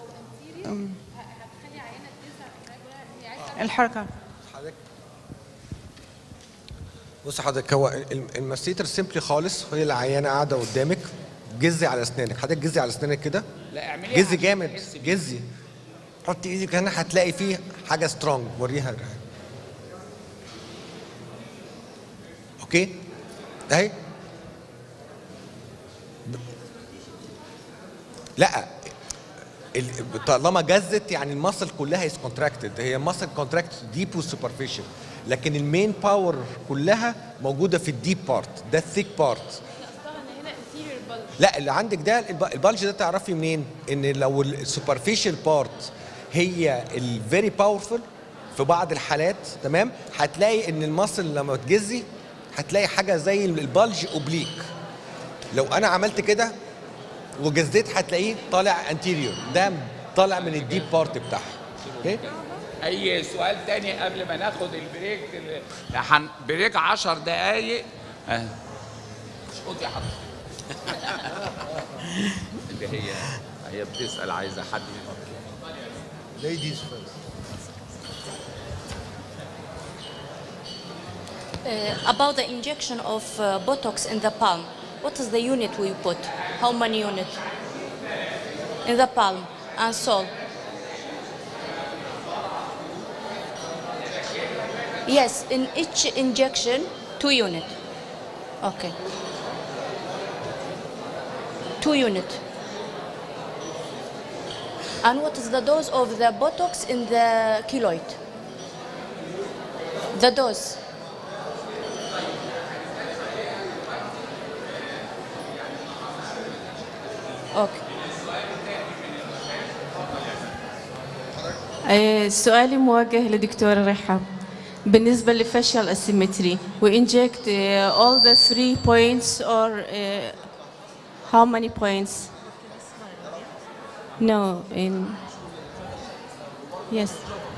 الحركه حضرتك بص حضرتك هو الم- المسيتر سيمبلي خالص هي العيانه قاعده قدامك جزي على اسنانك حضرتك جزي على اسنانك كده لا اعمليها جزي عشان جامد تحس بيه. جزي حط ايدك هنا هتلاقي فيه حاجه سترونج وريها اوكي اهي ب- لا ال- طالما جزت يعني المصل كلها از كونتراكتد هي مصل كونتراكتد ديب وسوبرفيشال لكن المين باور كلها موجوده في الديب بارت ده الثيك بارت لا اللي عندك ده الب- البلج ده تعرفي منين ان لو السوبرفيشال بارت هي الفيري باورفul في بعض الحالات تمام هتلاقي ان المصل لما تجزي هتلاقي حاجه زي البلج اوبليك لو انا عملت كده وجزيت هتلاقيه طالع انتيريور ده طالع من الديب بارت بتاعها اوكي اي سؤال تاني قبل ما ناخد البريك ال- هن- بريك 10 دقايق آه. اشقط يا حضرتك اللي هي هي بتسال عايزه حد ladies first Uh, about the injection of uh, Botox in the palm, what is the unit we put? How many units? In the palm and sole. Yes, in each injection, two unit. Okay. Two unit. And what is the dose of the Botox in the keloid? The dose. Okay. آه، سؤالي موجه لدكتورة رحاب بالنسبة لفاشيال asymmetry we inject uh, all the three points or uh, how many points no in yes